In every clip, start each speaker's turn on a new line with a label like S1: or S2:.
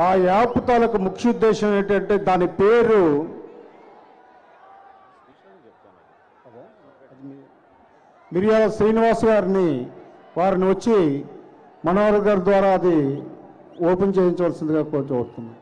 S1: ఆ యాప్ తాలూకు ముఖ్య ఉద్దేశం ఏంటంటే దాని పేరు మిరియాల శ్రీనివాస్ గారిని వారిని వచ్చి మనోహర్ గారి ద్వారా అది ఓపెన్ చేయించవలసిందిగా కోరుతున్నాను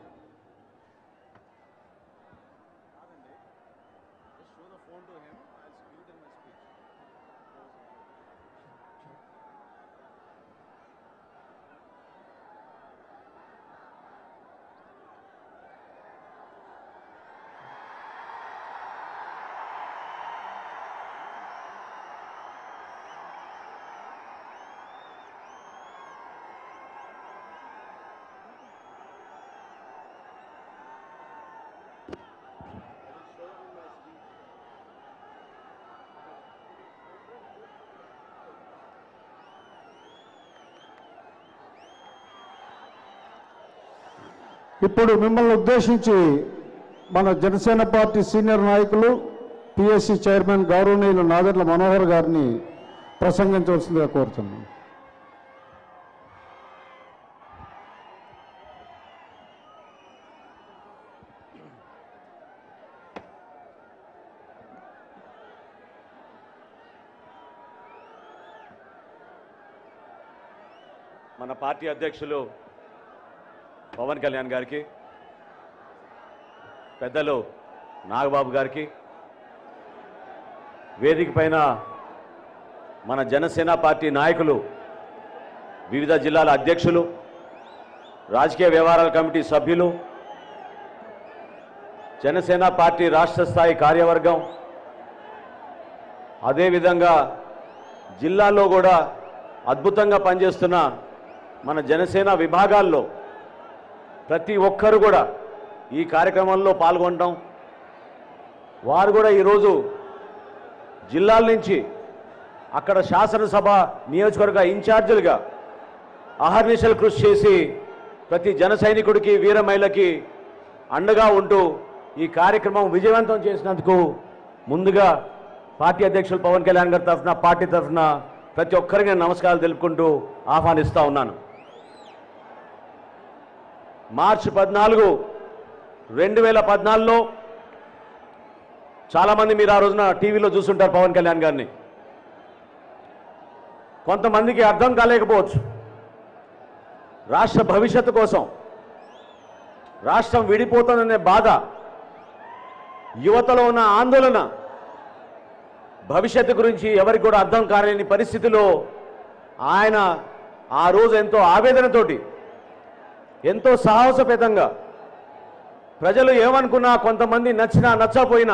S1: ఇప్పుడు మిమ్మల్ని ఉద్దేశించి మన జనసేన పార్టీ సీనియర్ నాయకులు పిఎస్సి చైర్మన్ గౌరవనీయులు నాదెండ్ల మనోహర్ గారిని ప్రసంగించవలసిందిగా కోరుతున్నాను
S2: మన పార్టీ అధ్యక్షులు పవన్ కళ్యాణ్ గారికి పెద్దలు నాగబాబు గారికి వేదిక పైన మన జనసేన పార్టీ నాయకులు వివిధ జిల్లాల అధ్యక్షులు రాజకీయ వ్యవహారాల కమిటీ సభ్యులు జనసేన పార్టీ రాష్ట్ర స్థాయి కార్యవర్గం అదేవిధంగా జిల్లాలో కూడా అద్భుతంగా పనిచేస్తున్న మన జనసేన విభాగాల్లో ప్రతి ఒక్కరు కూడా ఈ కార్యక్రమంలో పాల్గొనడం వారు కూడా ఈరోజు జిల్లాల నుంచి అక్కడ శాసనసభ నియోజకవర్గ ఇన్ఛార్జీలుగా అహర్నిశలు కృషి చేసి ప్రతి జన సైనికుడికి వీర మహిళకి అండగా ఉంటూ ఈ కార్యక్రమం విజయవంతం చేసినందుకు ముందుగా పార్టీ అధ్యక్షులు పవన్ కళ్యాణ్ గారి తరఫున పార్టీ తరఫున ప్రతి ఒక్కరికి నేను నమస్కారాలు తెలుపుకుంటూ ఆహ్వానిస్తూ ఉన్నాను మార్చి పద్నాలుగు రెండు వేల పద్నాలుగులో చాలామంది మీరు ఆ రోజున టీవీలో చూస్తుంటారు పవన్ కళ్యాణ్ గారిని కొంతమందికి అర్థం కాలేకపోవచ్చు రాష్ట్ర భవిష్యత్తు కోసం రాష్ట్రం విడిపోతుందనే బాధ యువతలో ఉన్న ఆందోళన భవిష్యత్తు గురించి ఎవరికి కూడా అర్థం కాలేని పరిస్థితిలో ఆయన ఆ రోజు ఎంతో ఆవేదనతోటి ఎంతో సాహసపేతంగా ప్రజలు ఏమనుకున్నా కొంతమంది నచ్చినా నచ్చకపోయినా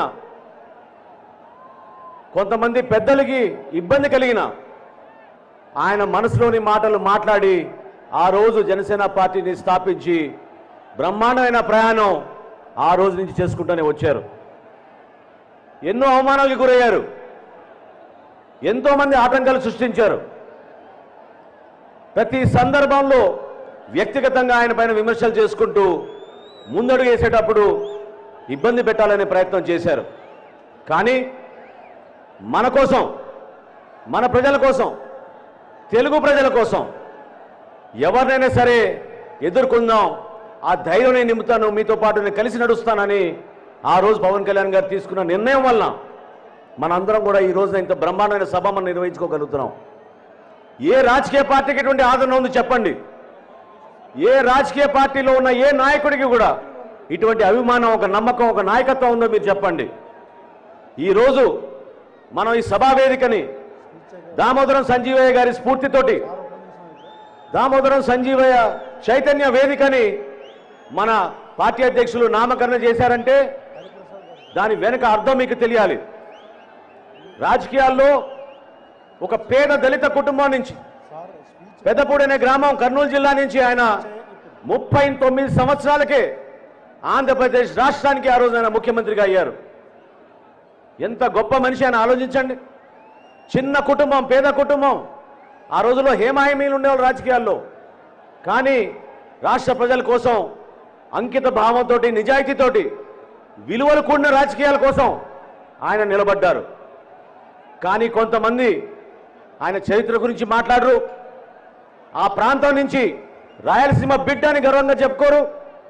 S2: కొంతమంది పెద్దలకి ఇబ్బంది కలిగిన ఆయన మనసులోని మాటలు మాట్లాడి ఆ రోజు జనసేన పార్టీని స్థాపించి బ్రహ్మాండమైన ప్రయాణం ఆ రోజు నుంచి చేసుకుంటూనే వచ్చారు ఎన్నో అవమానాలకు గురయ్యారు ఎంతో మంది ఆటంకాలు సృష్టించారు ప్రతి సందర్భంలో వ్యక్తిగతంగా ఆయన పైన విమర్శలు చేసుకుంటూ ముందడుగు వేసేటప్పుడు ఇబ్బంది పెట్టాలనే ప్రయత్నం చేశారు కానీ మన కోసం మన ప్రజల కోసం తెలుగు ప్రజల కోసం ఎవరినైనా సరే ఎదుర్కొందాం ఆ ధైర్యం నేను నింపుతాను మీతో పాటు నేను కలిసి నడుస్తానని ఆ రోజు పవన్ కళ్యాణ్ గారు తీసుకున్న నిర్ణయం వల్ల మనందరం కూడా ఈ రోజున ఇంత బ్రహ్మాండమైన సభ మనం నిర్వహించుకోగలుగుతున్నాం ఏ రాజకీయ పార్టీకి ఎటువంటి ఆదరణ ఉంది చెప్పండి ఏ రాజకీయ పార్టీలో ఉన్న ఏ నాయకుడికి కూడా ఇటువంటి అభిమానం ఒక నమ్మకం ఒక నాయకత్వం ఉందో మీరు చెప్పండి ఈరోజు మనం ఈ సభా వేదికని దామోదరం సంజీవయ్య గారి స్ఫూర్తితోటి దామోదరం సంజీవయ్య చైతన్య వేదికని మన పార్టీ అధ్యక్షులు నామకరణం చేశారంటే దాని వెనుక అర్థం మీకు తెలియాలి రాజకీయాల్లో ఒక పేద దళిత కుటుంబం నుంచి పెద్దపూడి అనే గ్రామం కర్నూలు జిల్లా నుంచి ఆయన ముప్పై తొమ్మిది సంవత్సరాలకే ఆంధ్రప్రదేశ్ రాష్ట్రానికి ఆ రోజు ఆయన ముఖ్యమంత్రిగా అయ్యారు ఎంత గొప్ప మనిషి అని ఆలోచించండి చిన్న కుటుంబం పేద కుటుంబం ఆ రోజుల్లో హేమాయమీలు ఉండేవాళ్ళు రాజకీయాల్లో కానీ రాష్ట్ర ప్రజల కోసం అంకిత భావంతో నిజాయితీతోటి విలువలు కూడిన రాజకీయాల కోసం ఆయన నిలబడ్డారు కానీ కొంతమంది ఆయన చరిత్ర గురించి మాట్లాడరు ఆ ప్రాంతం నుంచి రాయలసీమ బిడ్డ అని గర్వంగా చెప్పుకోరు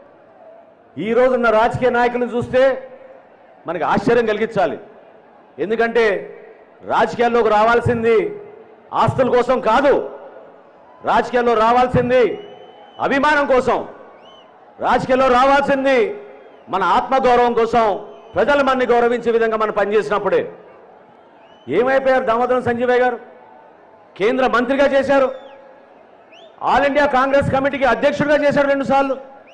S2: ఈ రోజున్న రాజకీయ నాయకులను చూస్తే మనకి ఆశ్చర్యం కలిగించాలి ఎందుకంటే రాజకీయాల్లోకి రావాల్సింది ఆస్తుల కోసం కాదు రాజకీయాల్లో రావాల్సింది అభిమానం కోసం రాజకీయాల్లో రావాల్సింది మన ఆత్మగౌరవం కోసం ప్రజలు మనని గౌరవించే విధంగా మనం పనిచేసినప్పుడే ఏమైపోయారు దామోదరం సంజీవయ్య గారు కేంద్ర మంత్రిగా చేశారు ఆల్ ఇండియా కాంగ్రెస్ కమిటీకి అధ్యక్షుడిగా చేశారు రెండుసార్లు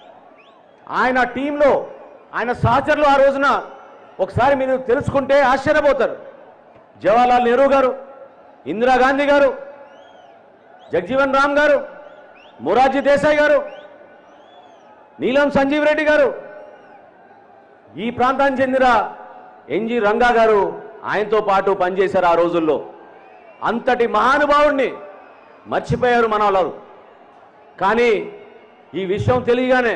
S2: ఆయన టీంలో ఆయన సహచరులు ఆ రోజున ఒకసారి మీరు తెలుసుకుంటే ఆశ్చర్యపోతారు జవహర్లాల్ నెహ్రూ గారు ఇందిరాగాంధీ గారు జగ్జీవన్ రామ్ గారు మొరార్జీ దేశాయ్ గారు నీలం సంజీవ్ రెడ్డి గారు ఈ ప్రాంతానికి చెందిన ఎన్జి రంగా గారు ఆయనతో పాటు పనిచేశారు ఆ రోజుల్లో అంతటి మహానుభావుణ్ణి మర్చిపోయారు మన వాళ్ళు కానీ ఈ విషయం తెలియగానే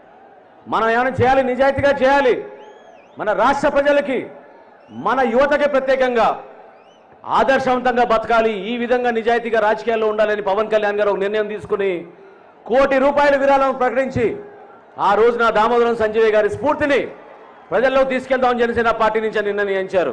S2: మనం ఏమైనా చేయాలి నిజాయితీగా చేయాలి మన రాష్ట్ర ప్రజలకి మన యువతకి ప్రత్యేకంగా ఆదర్శవంతంగా బతకాలి ఈ విధంగా నిజాయితీగా రాజకీయాల్లో ఉండాలని పవన్ కళ్యాణ్ గారు ఒక నిర్ణయం తీసుకుని కోటి రూపాయల విరాళం ప్రకటించి ఆ రోజున దామోదరం సంజయ్ గారి స్ఫూర్తిని ప్రజల్లో తీసుకెళ్దామని జనసేన పార్టీ నుంచి నిర్ణయించారు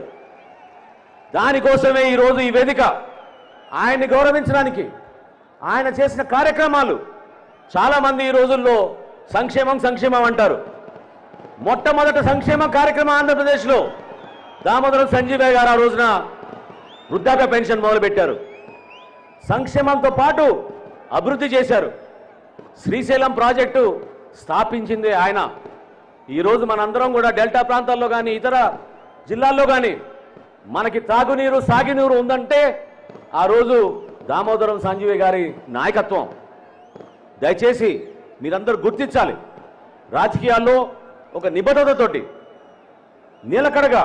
S2: దానికోసమే ఈరోజు ఈ వేదిక ఆయన్ని గౌరవించడానికి ఆయన చేసిన కార్యక్రమాలు చాలామంది ఈ రోజుల్లో సంక్షేమం సంక్షేమం అంటారు మొట్టమొదటి సంక్షేమ కార్యక్రమం ఆంధ్రప్రదేశ్లో దామోదరం సంజీవయ్య గారు ఆ రోజున వృద్ధాప్య పెన్షన్ మొదలుపెట్టారు సంక్షేమంతో పాటు అభివృద్ధి చేశారు శ్రీశైలం ప్రాజెక్టు స్థాపించింది ఆయన ఈరోజు మనందరం కూడా డెల్టా ప్రాంతాల్లో కానీ ఇతర జిల్లాల్లో కానీ మనకి తాగునీరు సాగునీరు ఉందంటే ఆ రోజు దామోదరం సంజీవి గారి నాయకత్వం దయచేసి మీరందరూ గుర్తించాలి రాజకీయాల్లో ఒక నిబద్ధతతోటి నిలకడగా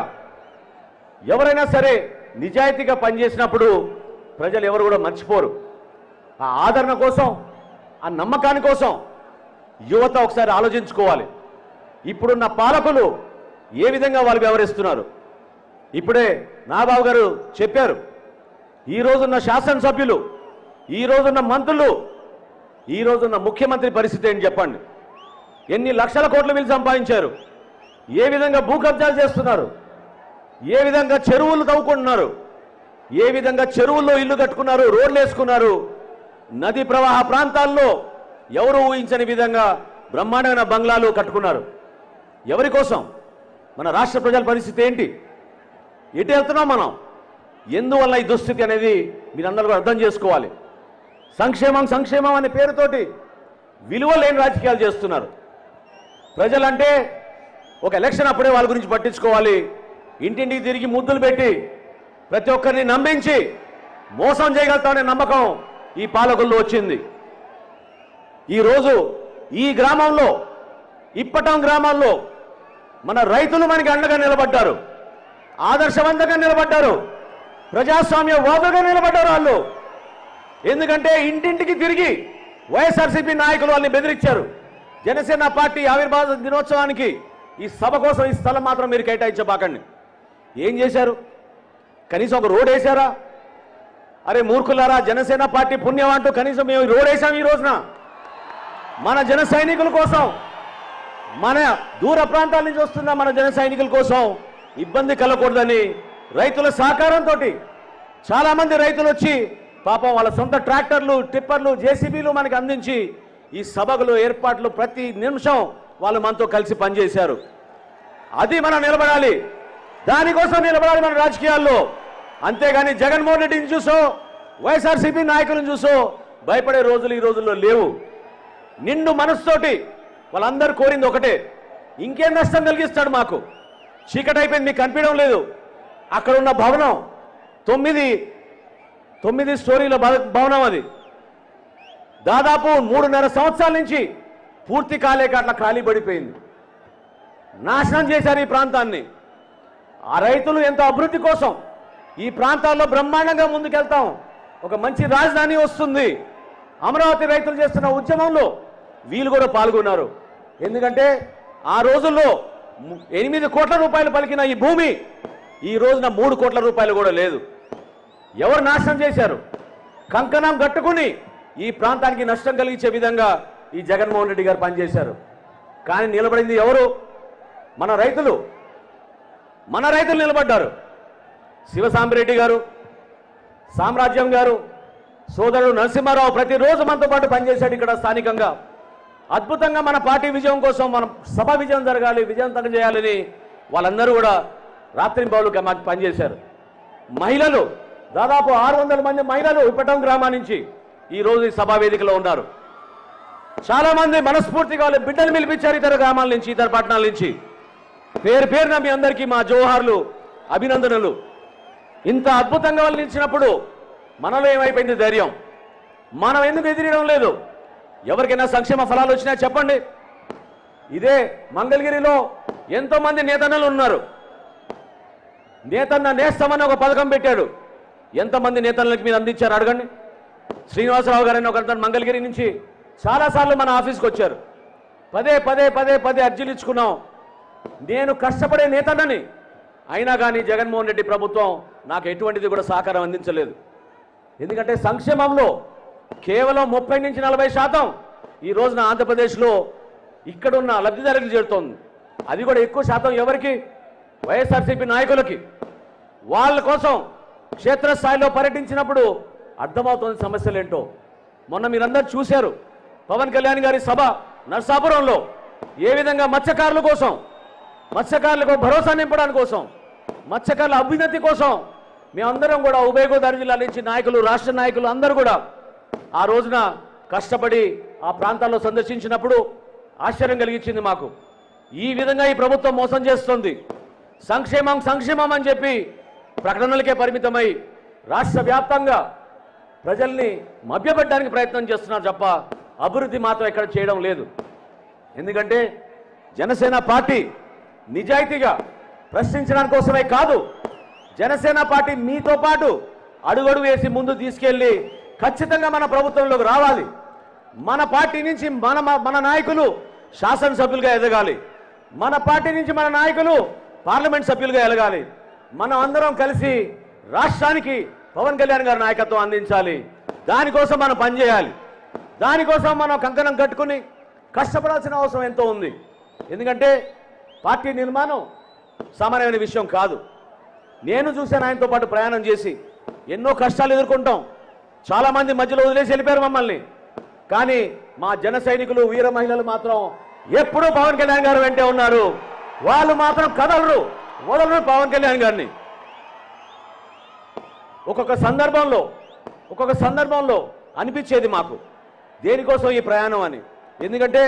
S2: ఎవరైనా సరే నిజాయితీగా పనిచేసినప్పుడు ప్రజలు ఎవరు కూడా మర్చిపోరు ఆ ఆదరణ కోసం ఆ నమ్మకాని కోసం యువత ఒకసారి ఆలోచించుకోవాలి ఇప్పుడున్న పాలకులు ఏ విధంగా వాళ్ళు వ్యవహరిస్తున్నారు ఇప్పుడే నాబాబు గారు చెప్పారు ఈ రోజున్న శాసనసభ్యులు ఈ రోజున్న మంత్రులు ఈ రోజున్న ముఖ్యమంత్రి పరిస్థితి ఏంటి చెప్పండి ఎన్ని లక్షల కోట్లు వీళ్ళు సంపాదించారు ఏ విధంగా భూ కబ్జాలు చేస్తున్నారు ఏ విధంగా చెరువులు తవ్వుకుంటున్నారు ఏ విధంగా చెరువుల్లో ఇల్లు కట్టుకున్నారు రోడ్లు వేసుకున్నారు నది ప్రవాహ ప్రాంతాల్లో ఎవరు ఊహించని విధంగా బ్రహ్మాండమైన బంగ్లాలు కట్టుకున్నారు ఎవరి కోసం మన రాష్ట్ర ప్రజల పరిస్థితి ఏంటి ఎటు వెళ్తున్నాం మనం ఎందువల్ల ఈ దుస్థితి అనేది మీరందరూ కూడా అర్థం చేసుకోవాలి సంక్షేమం సంక్షేమం అనే పేరుతోటి విలువ లేని రాజకీయాలు చేస్తున్నారు ప్రజలంటే ఒక ఎలక్షన్ అప్పుడే వాళ్ళ గురించి పట్టించుకోవాలి ఇంటింటికి తిరిగి ముద్దులు పెట్టి ప్రతి ఒక్కరిని నమ్మించి మోసం చేయగలుగుతామనే నమ్మకం ఈ పాలకుల్లో వచ్చింది ఈరోజు ఈ గ్రామంలో ఇప్పటం గ్రామాల్లో మన రైతులు మనకి అండగా నిలబడ్డారు ఆదర్శవంతంగా నిలబడ్డారు ప్రజాస్వామ్య వాదులుగా నిలబడ్డారు వాళ్ళు ఎందుకంటే ఇంటింటికి తిరిగి వైఎస్ఆర్సీపీ నాయకులు వాళ్ళని బెదిరించారు జనసేన పార్టీ ఆవిర్భావ దినోత్సవానికి ఈ సభ కోసం ఈ స్థలం మాత్రం మీరు కేటాయించబాకండి ఏం చేశారు కనీసం ఒక రోడ్ వేశారా అరే మూర్ఖులారా జనసేన పార్టీ పుణ్యం అంటూ కనీసం మేము ఈ రోడ్ వేసాం ఈ రోజున మన జన సైనికుల కోసం మన దూర ప్రాంతాల నుంచి వస్తున్న మన జన సైనికుల కోసం ఇబ్బంది కలగకూడదని రైతుల సహకారంతో చాలా మంది రైతులు వచ్చి పాపం వాళ్ళ సొంత ట్రాక్టర్లు టిప్పర్లు జేసీబీలు మనకి అందించి ఈ సభలు ఏర్పాట్లు ప్రతి నిమిషం వాళ్ళు మనతో కలిసి పనిచేశారు అది మనం నిలబడాలి దానికోసం నిలబడాలి మన రాజకీయాల్లో అంతేగాని జగన్మోహన్ రెడ్డిని చూసో వైఎస్ఆర్సీపీ నాయకులను చూసో భయపడే రోజులు ఈ రోజుల్లో లేవు నిండు మనసుతోటి వాళ్ళందరూ కోరింది ఒకటే ఇంకేం నష్టం కలిగిస్తాడు మాకు చీకటి అయిపోయింది మీకు కనిపించడం లేదు అక్కడ ఉన్న భవనం తొమ్మిది తొమ్మిది స్టోరీల భవ- భవనం అది దాదాపు మూడున్నర సంవత్సరాల నుంచి పూర్తి కాలేక అట్లా ఖాళీ పడిపోయింది నాశనం చేశారు ఈ ప్రాంతాన్ని ఆ రైతులు ఎంతో అభివృద్ధి కోసం ఈ ప్రాంతాల్లో బ్రహ్మాండంగా ముందుకెళ్తాం ఒక మంచి రాజధాని వస్తుంది అమరావతి రైతులు చేస్తున్న ఉద్యమంలో వీళ్ళు కూడా పాల్గొన్నారు ఎందుకంటే ఆ రోజుల్లో ము- ఎనిమిది కోట్ల రూపాయలు పలికిన ఈ భూమి ఈ రోజున మూడు కోట్ల రూపాయలు కూడా లేదు ఎవరు నాశనం చేశారు కంకణం కట్టుకుని ఈ ప్రాంతానికి నష్టం కలిగించే విధంగా ఈ జగన్మోహన్ రెడ్డి గారు పనిచేశారు కానీ నిలబడింది ఎవరు మన రైతులు మన రైతులు నిలబడ్డారు శివసాంబిరెడ్డి గారు సామ్రాజ్యం గారు సోదరుడు నరసింహారావు ప్రతిరోజు మనతో పాటు పనిచేశాడు ఇక్కడ స్థానికంగా అద్భుతంగా మన పార్టీ విజయం కోసం మనం సభ విజయం జరగాలి విజయవంతంగా చేయాలని వాళ్ళందరూ కూడా రాత్రింబావులు మాకు పనిచేశారు మహిళలు దాదాపు ఆరు వందల మంది మహిళలు ఇప్పటం గ్రామం నుంచి ఈ రోజు ఈ సభా వేదికలో ఉన్నారు చాలా మంది మనస్ఫూర్తిగా వాళ్ళ బిడ్డలు పిలిపించారు ఇతర గ్రామాల నుంచి ఇతర పట్టణాల నుంచి పేరు పేరున మీ అందరికీ మా జోహార్లు అభినందనలు ఇంత అద్భుతంగా వాళ్ళు నిలిచినప్పుడు మనలో ఏమైపోయింది ధైర్యం మనం ఎందుకు ఎదిరియడం లేదు ఎవరికైనా సంక్షేమ ఫలాలు వచ్చినా చెప్పండి ఇదే మంగళగిరిలో ఎంతో మంది నేతన్నలు ఉన్నారు నేతన్న నేస్తామని ఒక పథకం పెట్టాడు ఎంతమంది నేతన్నలకు మీరు అందించారు అడగండి శ్రీనివాసరావు గారని ఒక అతను మంగళగిరి నుంచి చాలాసార్లు మన ఆఫీస్కి వచ్చారు పదే పదే పదే పదే అర్జీలు ఇచ్చుకున్నాం నేను కష్టపడే నేతన్నని అయినా కానీ జగన్మోహన్ రెడ్డి ప్రభుత్వం నాకు ఎటువంటిది కూడా సహకారం అందించలేదు ఎందుకంటే సంక్షేమంలో కేవలం ముప్పై నుంచి నలభై శాతం ఈ రోజున ఆంధ్రప్రదేశ్లో ఇక్కడున్న లబ్ధిదారులకు చేరుతోంది అది కూడా ఎక్కువ శాతం ఎవరికి వైఎస్ఆర్సీపీ నాయకులకి వాళ్ళ కోసం క్షేత్రస్థాయిలో పర్యటించినప్పుడు అర్థమవుతుంది సమస్యలు ఏంటో మొన్న మీరందరూ చూశారు పవన్ కళ్యాణ్ గారి సభ నర్సాపురంలో ఏ విధంగా మత్స్యకారుల కోసం మత్స్యకారులకు భరోసా నింపడానికి కోసం మత్స్యకారుల అభ్యున్నతి కోసం మేమందరం కూడా ఉభయ గోదావరి జిల్లా నుంచి నాయకులు రాష్ట్ర నాయకులు అందరూ కూడా ఆ రోజున కష్టపడి ఆ ప్రాంతాల్లో సందర్శించినప్పుడు ఆశ్చర్యం కలిగించింది మాకు ఈ విధంగా ఈ ప్రభుత్వం మోసం చేస్తుంది సంక్షేమం సంక్షేమం అని చెప్పి ప్రకటనలకే పరిమితమై రాష్ట్ర వ్యాప్తంగా ప్రజల్ని మభ్యపెట్టడానికి ప్రయత్నం చేస్తున్నారు తప్ప అభివృద్ధి మాత్రం ఎక్కడ చేయడం లేదు ఎందుకంటే జనసేన పార్టీ నిజాయితీగా ప్రశ్నించడానికి కోసమే కాదు జనసేన పార్టీ మీతో పాటు అడుగడుగు వేసి ముందు తీసుకెళ్లి ఖచ్చితంగా మన ప్రభుత్వంలోకి రావాలి మన పార్టీ నుంచి మన మన నాయకులు శాసనసభ్యులుగా ఎదగాలి మన పార్టీ నుంచి మన నాయకులు పార్లమెంట్ సభ్యులుగా ఎదగాలి మనం అందరం కలిసి రాష్ట్రానికి పవన్ కళ్యాణ్ గారి నాయకత్వం అందించాలి దానికోసం మనం పనిచేయాలి దానికోసం మనం కంకణం కట్టుకుని కష్టపడాల్సిన అవసరం ఎంతో ఉంది ఎందుకంటే పార్టీ నిర్మాణం సామాన్యమైన విషయం కాదు నేను చూశాను ఆయనతో పాటు ప్రయాణం చేసి ఎన్నో కష్టాలు ఎదుర్కొంటాం చాలా మంది మధ్యలో వదిలేసి వెళ్ళిపోయారు మమ్మల్ని కానీ మా జన సైనికులు వీర మహిళలు మాత్రం ఎప్పుడూ పవన్ కళ్యాణ్ గారు వెంటే ఉన్నారు వాళ్ళు మాత్రం కదలరు వదలరు పవన్ కళ్యాణ్ గారిని ఒక్కొక్క సందర్భంలో ఒక్కొక్క సందర్భంలో అనిపించేది మాకు దేనికోసం ఈ ప్రయాణం అని ఎందుకంటే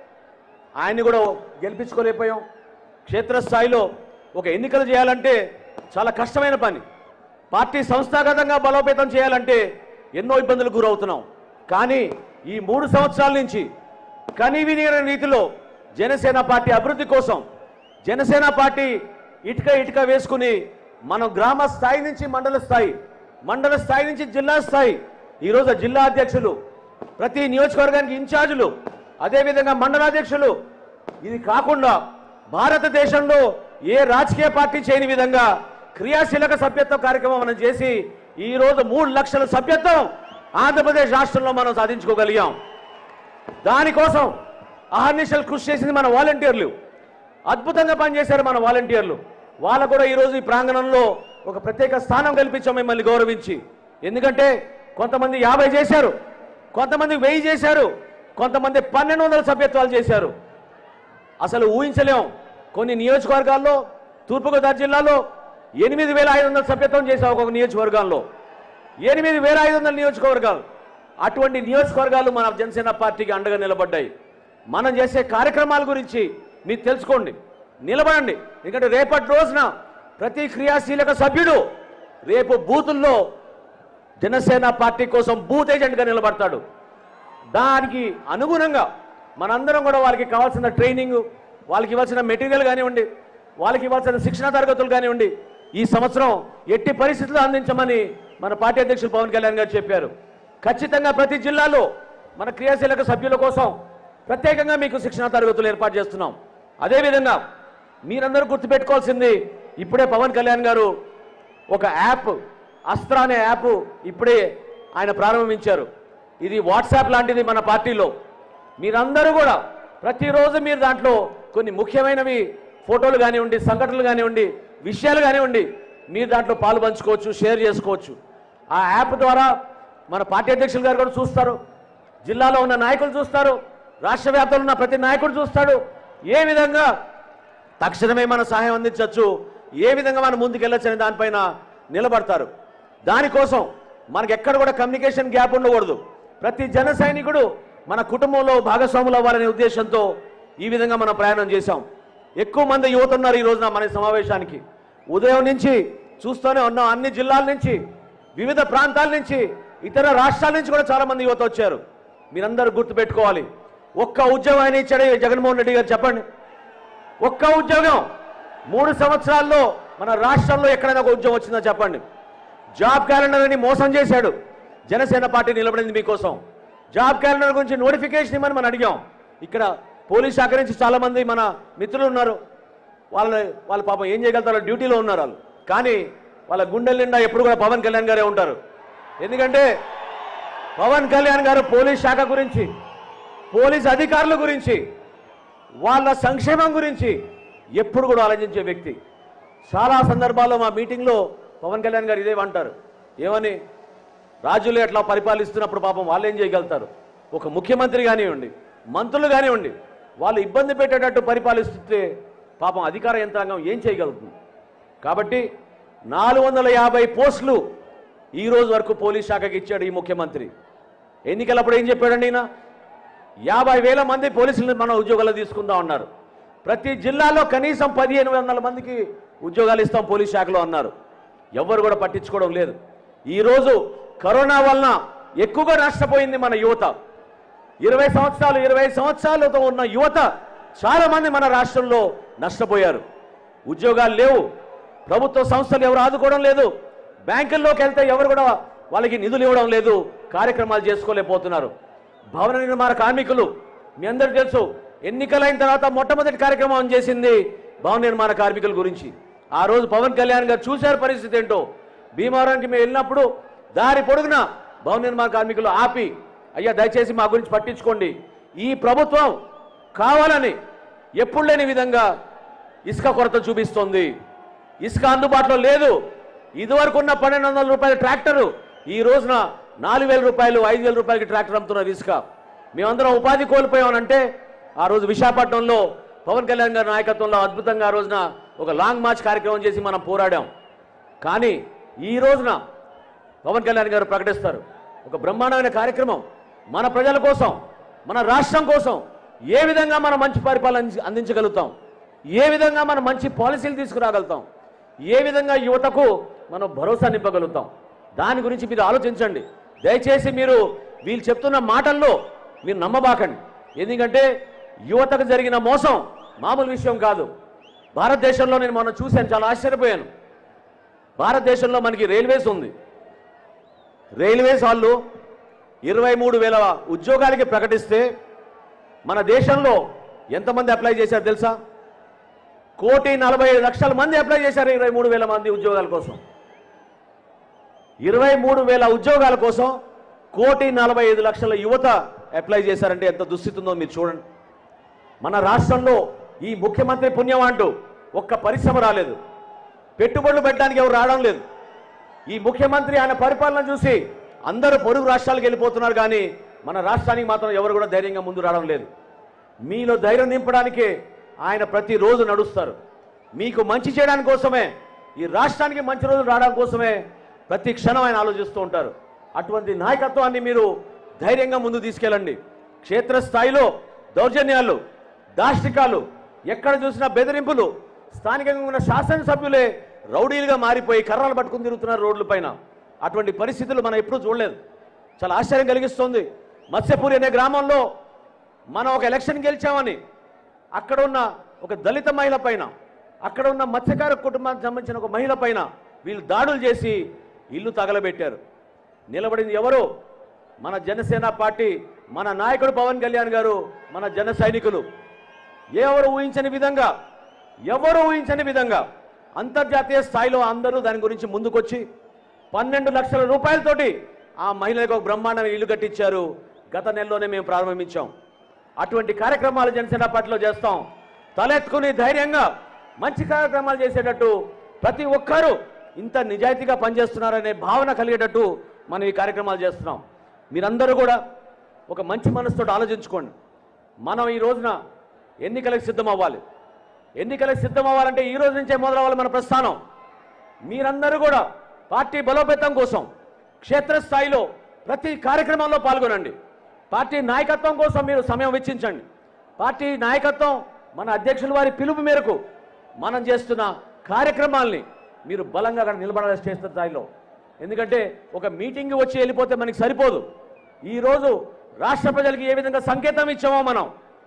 S2: ఆయన్ని కూడా గెలిపించుకోలేకపోయాం క్షేత్రస్థాయిలో ఒక ఎన్నికలు చేయాలంటే చాలా కష్టమైన పని పార్టీ సంస్థాగతంగా బలోపేతం చేయాలంటే ఎన్నో ఇబ్బందులకు గురవుతున్నాం కానీ ఈ మూడు సంవత్సరాల నుంచి కనీవినీయ రీతిలో జనసేన పార్టీ అభివృద్ధి కోసం జనసేన పార్టీ ఇటుక ఇటుక వేసుకుని మనం గ్రామ స్థాయి నుంచి మండల స్థాయి మండల స్థాయి నుంచి జిల్లా స్థాయి ఈరోజు జిల్లా అధ్యక్షులు ప్రతి నియోజకవర్గానికి ఇన్ఛార్జీలు అదేవిధంగా మండలాధ్యక్షులు ఇది కాకుండా భారతదేశంలో ఏ రాజకీయ పార్టీ చేయని విధంగా క్రియాశీలక సభ్యత్వ కార్యక్రమం మనం చేసి ఈ రోజు మూడు లక్షల సభ్యత్వం ఆంధ్రప్రదేశ్ రాష్ట్రంలో మనం సాధించుకోగలిగాం దానికోసం అహర్నిశలు కృషి చేసింది మన వాలంటీర్లు అద్భుతంగా పనిచేశారు మన వాలంటీర్లు వాళ్ళకు కూడా ఈరోజు ఈ ప్రాంగణంలో ఒక ప్రత్యేక స్థానం కల్పించాం మిమ్మల్ని గౌరవించి ఎందుకంటే కొంతమంది యాభై చేశారు కొంతమంది వెయ్యి చేశారు కొంతమంది పన్నెండు వందల సభ్యత్వాలు చేశారు అసలు ఊహించలేం కొన్ని నియోజకవర్గాల్లో తూర్పుగోదావరి జిల్లాలో ఎనిమిది వేల ఐదు వందల సభ్యత్వం చేశాం ఒక్కొక్క నియోజకవర్గాల్లో ఎనిమిది వేల ఐదు వందల నియోజకవర్గాలు అటువంటి నియోజకవర్గాలు మన జనసేన పార్టీకి అండగా నిలబడ్డాయి మనం చేసే కార్యక్రమాల గురించి మీరు తెలుసుకోండి నిలబడండి ఎందుకంటే రేపటి రోజున ప్రతి క్రియాశీలక సభ్యుడు రేపు బూతుల్లో జనసేన పార్టీ కోసం బూత్ ఏజెంట్గా నిలబడతాడు దానికి అనుగుణంగా మనందరం కూడా వాళ్ళకి కావాల్సిన ట్రైనింగ్ వాళ్ళకి ఇవ్వాల్సిన మెటీరియల్ కానివ్వండి వాళ్ళకి ఇవ్వాల్సిన శిక్షణ తరగతులు కానివ్వండి ఈ సంవత్సరం ఎట్టి పరిస్థితుల్లో అందించమని మన పార్టీ అధ్యక్షులు పవన్ కళ్యాణ్ గారు చెప్పారు ఖచ్చితంగా ప్రతి జిల్లాలో మన క్రియాశీలక సభ్యుల కోసం ప్రత్యేకంగా మీకు శిక్షణ తరగతులు ఏర్పాటు చేస్తున్నాం అదేవిధంగా మీరందరూ గుర్తుపెట్టుకోవాల్సింది ఇప్పుడే పవన్ కళ్యాణ్ గారు ఒక యాప్ అస్త్ర అనే యాప్ ఇప్పుడే ఆయన ప్రారంభించారు ఇది వాట్సాప్ లాంటిది మన పార్టీలో మీరందరూ కూడా ప్రతిరోజు మీరు దాంట్లో కొన్ని ముఖ్యమైనవి ఫోటోలు కానివ్వండి సంఘటనలు కానివ్వండి విషయాలు కానివ్వండి మీరు దాంట్లో పాలు పంచుకోవచ్చు షేర్ చేసుకోవచ్చు ఆ యాప్ ద్వారా మన పార్టీ అధ్యక్షులు గారు కూడా చూస్తారు జిల్లాలో ఉన్న నాయకులు చూస్తారు రాష్ట్ర వ్యాప్తంలో ఉన్న ప్రతి నాయకుడు చూస్తాడు ఏ విధంగా తక్షణమే మన సహాయం అందించవచ్చు ఏ విధంగా మనం ముందుకెళ్ళొచ్చు అనే దానిపైన నిలబడతారు దానికోసం మనకి ఎక్కడ కూడా కమ్యూనికేషన్ గ్యాప్ ఉండకూడదు ప్రతి జన సైనికుడు మన కుటుంబంలో భాగస్వాములు అవ్వాలనే ఉద్దేశంతో ఈ విధంగా మనం ప్రయాణం చేశాం ఎక్కువ మంది యువత ఉన్నారు ఈ రోజున మన ఈ సమావేశానికి ఉదయం నుంచి చూస్తూనే ఉన్నాం అన్ని జిల్లాల నుంచి వివిధ ప్రాంతాల నుంచి ఇతర రాష్ట్రాల నుంచి కూడా చాలా మంది యువత వచ్చారు మీరందరూ గుర్తుపెట్టుకోవాలి ఒక్క ఉద్యోగం ఆయన ఇచ్చాడు ఈ జగన్మోహన్ రెడ్డి గారు చెప్పండి ఒక్క ఉద్యోగం మూడు సంవత్సరాల్లో మన రాష్ట్రంలో ఎక్కడైనా ఒక ఉద్యోగం వచ్చిందో చెప్పండి జాబ్ క్యాలెండర్ అని మోసం చేశాడు జనసేన పార్టీ నిలబడింది మీకోసం జాబ్ క్యాలెండర్ గురించి నోటిఫికేషన్ ఇవ్వమని మనం అడిగాం ఇక్కడ పోలీస్ శాఖ నుంచి చాలా మంది మన మిత్రులు ఉన్నారు వాళ్ళ వాళ్ళ పాపం ఏం చేయగలుగుతారో డ్యూటీలో ఉన్నారు వాళ్ళు కానీ వాళ్ళ గుండెల నిండా ఎప్పుడు కూడా పవన్ కళ్యాణ్ గారే ఉంటారు ఎందుకంటే పవన్ కళ్యాణ్ గారు పోలీస్ శాఖ గురించి పోలీస్ అధికారుల గురించి వాళ్ళ సంక్షేమం గురించి ఎప్పుడు కూడా ఆలోచించే వ్యక్తి చాలా సందర్భాల్లో మా మీటింగ్లో పవన్ కళ్యాణ్ గారు ఇదే అంటారు ఏమని రాజులు ఎట్లా పరిపాలిస్తున్నప్పుడు పాపం వాళ్ళు ఏం చేయగలుగుతారు ఒక ముఖ్యమంత్రి కానివ్వండి మంత్రులు కానివ్వండి వాళ్ళు ఇబ్బంది పెట్టేటట్టు పరిపాలిస్తుంటే పాపం అధికార యంత్రాంగం ఏం చేయగలుగుతుంది కాబట్టి నాలుగు వందల యాభై పోస్టులు ఈ రోజు వరకు పోలీస్ శాఖకి ఇచ్చాడు ఈ ముఖ్యమంత్రి ఎన్నికలప్పుడు ఏం చెప్పాడండి ఈయన యాభై వేల మంది పోలీసులను మనం ఉద్యోగాలు తీసుకుందాం అన్నారు ప్రతి జిల్లాలో కనీసం పదిహేను వందల మందికి ఉద్యోగాలు ఇస్తాం పోలీస్ శాఖలో అన్నారు ఎవరు కూడా పట్టించుకోవడం లేదు ఈరోజు కరోనా వలన ఎక్కువగా నష్టపోయింది మన యువత ఇరవై సంవత్సరాలు ఇరవై సంవత్సరాలతో ఉన్న యువత చాలా మంది మన రాష్ట్రంలో నష్టపోయారు ఉద్యోగాలు లేవు ప్రభుత్వ సంస్థలు ఎవరు ఆదుకోవడం లేదు బ్యాంకుల్లోకి వెళ్తే ఎవరు కూడా వాళ్ళకి నిధులు ఇవ్వడం లేదు కార్యక్రమాలు చేసుకోలేకపోతున్నారు భవన నిర్మాణ కార్మికులు మీ అందరికీ తెలుసు ఎన్నికలైన తర్వాత మొట్టమొదటి కార్యక్రమం చేసింది భవన నిర్మాణ కార్మికుల గురించి ఆ రోజు పవన్ కళ్యాణ్ గారు చూశారు పరిస్థితి ఏంటో భీమవరానికి మేము వెళ్ళినప్పుడు దారి పొడుగున భవన నిర్మాణ కార్మికులు ఆపి అయ్యా దయచేసి మా గురించి పట్టించుకోండి ఈ ప్రభుత్వం కావాలని ఎప్పుడు లేని విధంగా ఇసుక కొరత చూపిస్తోంది ఇసుక అందుబాటులో లేదు ఇదివరకు ఉన్న పన్నెండు వందల రూపాయల ట్రాక్టరు ఈ రోజున నాలుగు వేల రూపాయలు ఐదు వేల రూపాయలకి ట్రాక్టర్ అమ్ముతున్నారు ఇసుక మేమందరం ఉపాధి కోల్పోయామనంటే ఆ రోజు విశాఖపట్నంలో పవన్ కళ్యాణ్ గారి నాయకత్వంలో అద్భుతంగా ఆ రోజున ఒక లాంగ్ మార్చ్ కార్యక్రమం చేసి మనం పోరాడాం కానీ ఈ రోజున పవన్ కళ్యాణ్ గారు ప్రకటిస్తారు ఒక బ్రహ్మాండమైన కార్యక్రమం మన ప్రజల కోసం మన రాష్ట్రం కోసం ఏ విధంగా మనం మంచి పరిపాలన అంది- అందించగలుగుతాం ఏ విధంగా మనం మంచి పాలసీలు తీసుకురాగలుగుతాం ఏ విధంగా యువతకు మనం భరోసా నింపగలుగుతాం దాని గురించి మీరు ఆలోచించండి దయచేసి మీరు వీళ్ళు చెప్తున్న మాటల్లో మీరు నమ్మబాకండి ఎందుకంటే యువతకు జరిగిన మోసం మామూలు విషయం కాదు భారతదేశంలో నేను మొన్న చూశాను చాలా ఆశ్చర్యపోయాను భారతదేశంలో మనకి రైల్వేస్ ఉంది రైల్వేస్ వాళ్ళు ఇరవై మూడు వేల ఉద్యోగాలకి ప్రకటిస్తే మన దేశంలో ఎంతమంది అప్లై చేశారు తెలుసా కోటి నలభై ఐదు లక్షల మంది అప్లై చేశారు ఇరవై మూడు వేల మంది ఉద్యోగాల కోసం ఇరవై మూడు వేల ఉద్యోగాల కోసం కోటి నలభై ఐదు లక్షల యువత అప్లై చేశారంటే ఎంత దుస్థితి ఉందో మీరు చూడండి మన రాష్ట్రంలో ఈ ముఖ్యమంత్రి పుణ్యం అంటూ ఒక్క పరిశ్రమ రాలేదు పెట్టుబడులు పెట్టడానికి ఎవరు రావడం లేదు ఈ ముఖ్యమంత్రి ఆయన పరిపాలన చూసి అందరూ పొరుగు రాష్ట్రాలకు వెళ్ళిపోతున్నారు కానీ మన రాష్ట్రానికి మాత్రం ఎవరు కూడా ధైర్యంగా ముందు రావడం లేదు మీలో ధైర్యం నింపడానికే ఆయన ప్రతిరోజు నడుస్తారు మీకు మంచి చేయడానికి కోసమే ఈ రాష్ట్రానికి మంచి రోజులు రావడం కోసమే ప్రతి క్షణం ఆయన ఆలోచిస్తూ ఉంటారు అటువంటి నాయకత్వాన్ని మీరు ధైర్యంగా ముందు తీసుకెళ్ళండి క్షేత్రస్థాయిలో దౌర్జన్యాలు దాష్టికాలు ఎక్కడ చూసినా బెదిరింపులు స్థానికంగా ఉన్న శాసనసభ్యులే రౌడీలుగా మారిపోయి కర్రలు పట్టుకుని తిరుగుతున్నారు రోడ్ల పైన అటువంటి పరిస్థితులు మనం ఎప్పుడూ చూడలేదు చాలా ఆశ్చర్యం కలిగిస్తుంది మత్స్యపూరి అనే గ్రామంలో మనం ఒక ఎలక్షన్ గెలిచామని అక్కడ ఉన్న ఒక దళిత మహిళ పైన అక్కడ ఉన్న మత్స్యకార కుటుంబానికి సంబంధించిన ఒక మహిళ పైన వీళ్ళు దాడులు చేసి ఇల్లు తగలబెట్టారు నిలబడింది ఎవరు మన జనసేన పార్టీ మన నాయకుడు పవన్ కళ్యాణ్ గారు మన జన సైనికులు ఎవరు ఊహించని విధంగా ఎవరు ఊహించని విధంగా అంతర్జాతీయ స్థాయిలో అందరూ దాని గురించి ముందుకొచ్చి పన్నెండు లక్షల రూపాయలతోటి ఆ మహిళలకు ఒక బ్రహ్మాండమైన ఇల్లు కట్టించారు గత నెలలోనే మేము ప్రారంభించాం అటువంటి కార్యక్రమాలు జనసేన పార్టీలో చేస్తాం తలెత్తుకుని ధైర్యంగా మంచి కార్యక్రమాలు చేసేటట్టు ప్రతి ఒక్కరూ ఇంత నిజాయితీగా పనిచేస్తున్నారనే భావన కలిగేటట్టు మనం ఈ కార్యక్రమాలు చేస్తున్నాం మీరందరూ కూడా ఒక మంచి మనసుతో ఆలోచించుకోండి మనం ఈ రోజున ఎన్నికలకు సిద్ధం అవ్వాలి ఎన్నికలకు సిద్ధం అవ్వాలంటే ఈ రోజు నుంచే మొదలవ్వాలి మన ప్రస్థానం మీరందరూ కూడా పార్టీ బలోపేతం కోసం క్షేత్రస్థాయిలో ప్రతి కార్యక్రమంలో పాల్గొనండి పార్టీ నాయకత్వం కోసం మీరు సమయం వెచ్చించండి పార్టీ నాయకత్వం మన అధ్యక్షుల వారి పిలుపు మేరకు మనం చేస్తున్న కార్యక్రమాల్ని మీరు బలంగా అక్కడ నిలబడాలి క్షేత్ర స్థాయిలో ఎందుకంటే ఒక మీటింగ్ వచ్చి వెళ్ళిపోతే మనకి సరిపోదు ఈరోజు రాష్ట్ర ప్రజలకి ఏ విధంగా సంకేతం ఇచ్చామో మనం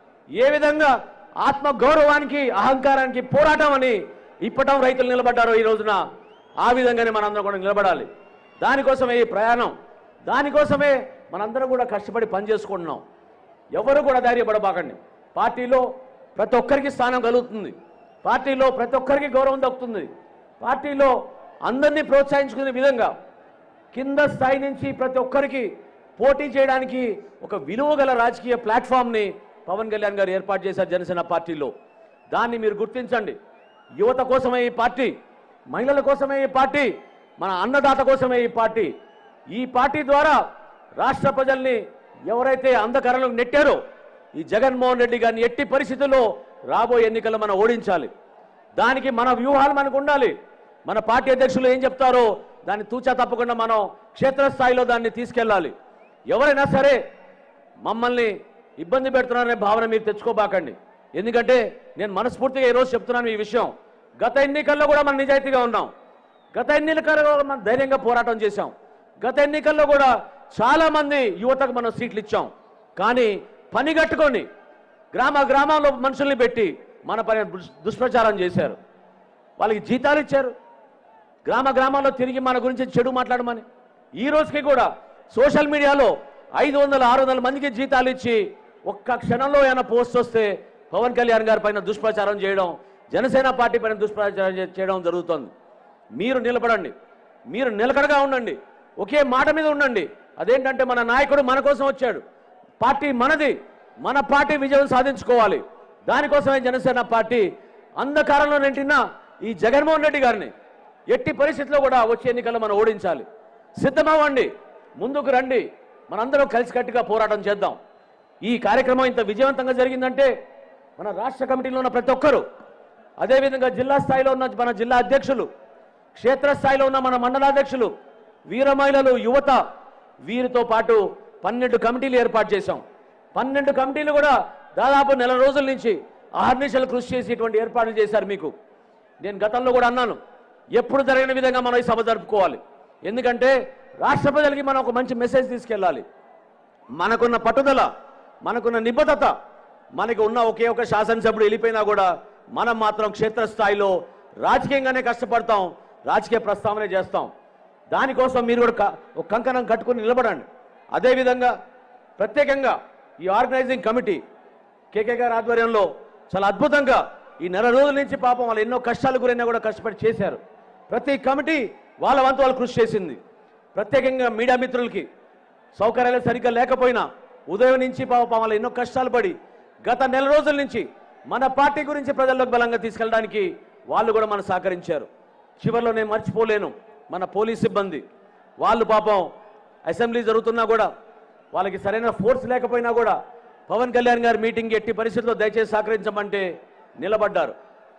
S2: ఏ విధంగా ఆత్మ గౌరవానికి అహంకారానికి పోరాటం అని ఇప్పటం రైతులు నిలబడ్డారో ఈ రోజున ఆ విధంగానే మనందరం కూడా నిలబడాలి దానికోసమే ఈ ప్రయాణం దానికోసమే మనందరం కూడా కష్టపడి పనిచేసుకుంటున్నాం ఎవరు కూడా ధైర్యపడబాకండి పార్టీలో ప్రతి ఒక్కరికి స్థానం కలుగుతుంది పార్టీలో ప్రతి ఒక్కరికి గౌరవం దక్కుతుంది పార్టీలో అందరినీ ప్రోత్సహించుకునే విధంగా కింద స్థాయి నుంచి ప్రతి ఒక్కరికి పోటీ చేయడానికి ఒక విలువ గల రాజకీయ ప్లాట్ఫామ్ని పవన్ కళ్యాణ్ గారు ఏర్పాటు చేశారు జనసేన పార్టీలో దాన్ని మీరు గుర్తించండి యువత కోసమే ఈ పార్టీ మహిళల కోసమే ఈ పార్టీ మన అన్నదాత కోసమే ఈ పార్టీ ఈ పార్టీ ద్వారా రాష్ట్ర ప్రజల్ని ఎవరైతే అంధకారంలోకి నెట్టారో ఈ జగన్మోహన్ రెడ్డి గారిని ఎట్టి పరిస్థితుల్లో రాబోయే ఎన్నికల్లో మనం ఓడించాలి దానికి మన వ్యూహాలు మనకు ఉండాలి మన పార్టీ అధ్యక్షులు ఏం చెప్తారో దాన్ని తూచా తప్పకుండా మనం క్షేత్రస్థాయిలో దాన్ని తీసుకెళ్ళాలి ఎవరైనా సరే మమ్మల్ని ఇబ్బంది పెడుతున్నారనే భావన మీరు తెచ్చుకోబాకండి ఎందుకంటే నేను మనస్ఫూర్తిగా ఈరోజు చెప్తున్నాను ఈ విషయం గత ఎన్నికల్లో కూడా మనం నిజాయితీగా ఉన్నాం గత ఎన్నికల్లో కూడా మనం ధైర్యంగా పోరాటం చేశాం గత ఎన్నికల్లో కూడా చాలా మంది యువతకు మనం సీట్లు ఇచ్చాం కానీ పని కట్టుకొని గ్రామ గ్రామాల్లో మనుషుల్ని పెట్టి మన పని దుష్- దుష్ప్రచారం చేశారు వాళ్ళకి జీతాలు ఇచ్చారు గ్రామ గ్రామాల్లో తిరిగి మన గురించి చెడు మాట్లాడమని ఈ రోజుకి కూడా సోషల్ మీడియాలో ఐదు వందల ఆరు వందల మందికి జీతాలు ఇచ్చి ఒక్క క్షణంలో ఏమైనా పోస్ట్ వస్తే పవన్ కళ్యాణ్ గారి పైన దుష్ప్రచారం చేయడం జనసేన పార్టీ పైన దుష్ప్రచారం చే- చేయడం జరుగుతోంది మీరు నిలబడండి మీరు నిలకడగా ఉండండి ఒకే మాట మీద ఉండండి అదేంటంటే మన నాయకుడు మన కోసం వచ్చాడు పార్టీ మనది మన పార్టీ విజయం సాధించుకోవాలి దానికోసమే జనసేన పార్టీ అంధకారంలో నింటిన ఈ జగన్మోహన్ రెడ్డి గారిని ఎట్టి పరిస్థితిలో కూడా వచ్చే ఎన్నికల్లో మనం ఓడించాలి సిద్ధమవ్వండి ముందుకు రండి మనందరం కలిసికట్టుగా పోరాటం చేద్దాం ఈ కార్యక్రమం ఇంత విజయవంతంగా జరిగిందంటే మన రాష్ట్ర కమిటీలో ఉన్న ప్రతి ఒక్కరూ అదేవిధంగా జిల్లా స్థాయిలో ఉన్న మన జిల్లా అధ్యక్షులు క్షేత్రస్థాయిలో ఉన్న మన మండలాధ్యక్షులు వీర మహిళలు యువత వీరితో పాటు పన్నెండు కమిటీలు ఏర్పాటు చేశాం పన్నెండు కమిటీలు కూడా దాదాపు నెల రోజుల నుంచి అహర్నిశలు కృషి చేసి ఇటువంటి ఏర్పాట్లు చేశారు మీకు నేను గతంలో కూడా అన్నాను ఎప్పుడు జరిగిన విధంగా మనం ఈ సభ జరుపుకోవాలి ఎందుకంటే రాష్ట్ర ప్రజలకి మనం ఒక మంచి మెసేజ్ తీసుకెళ్ళాలి మనకున్న పట్టుదల మనకున్న నిబద్ధత మనకు ఉన్న ఒకే ఒక శాసనసభ్యుడు వెళ్ళిపోయినా కూడా మనం మాత్రం క్షేత్రస్థాయిలో రాజకీయంగానే కష్టపడతాం రాజకీయ ప్రస్తావన చేస్తాం దానికోసం మీరు కూడా క- ఒక కంకణం కట్టుకుని నిలబడండి అదేవిధంగా ప్రత్యేకంగా ఈ ఆర్గనైజింగ్ కమిటీ కేకే గారి ఆధ్వర్యంలో చాలా అద్భుతంగా ఈ నెల రోజుల నుంచి పాపం వాళ్ళు ఎన్నో కష్టాలు గురైనా కూడా కష్టపడి చేశారు ప్రతి కమిటీ వాళ్ళ వంతు వాళ్ళు కృషి చేసింది ప్రత్యేకంగా మీడియా మిత్రులకి సౌకర్యాలు సరిగ్గా లేకపోయినా ఉదయం నుంచి పాపం వాళ్ళు ఎన్నో కష్టాలు పడి గత నెల రోజుల నుంచి మన పార్టీ గురించి ప్రజల్లోకి బలంగా తీసుకెళ్ళడానికి వాళ్ళు కూడా మన సహకరించారు చివరిలో నేను మర్చిపోలేను మన పోలీస్ సిబ్బంది వాళ్ళు పాపం అసెంబ్లీ జరుగుతున్నా కూడా వాళ్ళకి సరైన ఫోర్స్ లేకపోయినా కూడా పవన్ కళ్యాణ్ గారి మీటింగ్ ఎట్టి పరిస్థితుల్లో దయచేసి సహకరించమంటే నిలబడ్డారు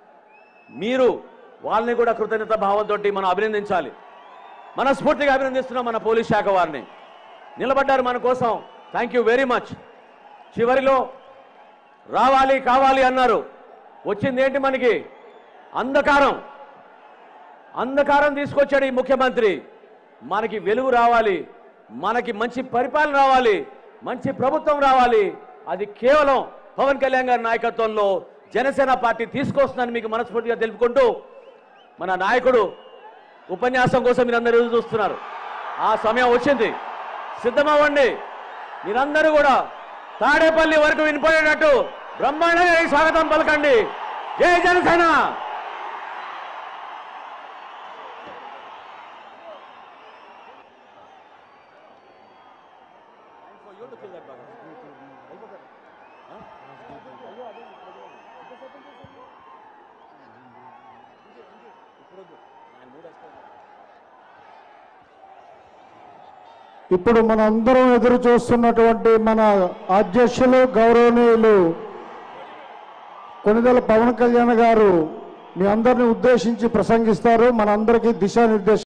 S2: మీరు వాళ్ళని కూడా కృతజ్ఞత భావంతో మనం అభినందించాలి మనస్ఫూర్తిగా అభినందిస్తున్నాం మన పోలీస్ శాఖ వారిని నిలబడ్డారు మన కోసం థ్యాంక్ యూ వెరీ మచ్ చివరిలో రావాలి కావాలి అన్నారు వచ్చింది ఏంటి మనకి అంధకారం అంధకారం తీసుకొచ్చాడు ఈ ముఖ్యమంత్రి మనకి వెలుగు రావాలి మనకి మంచి పరిపాలన రావాలి మంచి ప్రభుత్వం రావాలి అది కేవలం పవన్ కళ్యాణ్ గారి నాయకత్వంలో జనసేన పార్టీ తీసుకొస్తుందని మీకు మనస్ఫూర్తిగా తెలుపుకుంటూ మన నాయకుడు ఉపన్యాసం కోసం మీరందరూ ఎదురు చూస్తున్నారు ఆ సమయం వచ్చింది సిద్ధమవ్వండి మీరందరూ కూడా తాడేపల్లి వరకు వినిపోయేటట్టు బ్రహ్మాండంగా ఈ స్వాగతం పలకండి జై జనసేన
S1: ఇప్పుడు మనందరం ఎదురు చూస్తున్నటువంటి మన అధ్యక్షులు గౌరవనీయులు కొనిదెల పవన్ కళ్యాణ్ గారు మీ అందరిని ఉద్దేశించి ప్రసంగిస్తారు మనందరికీ దిశానిర్దేశం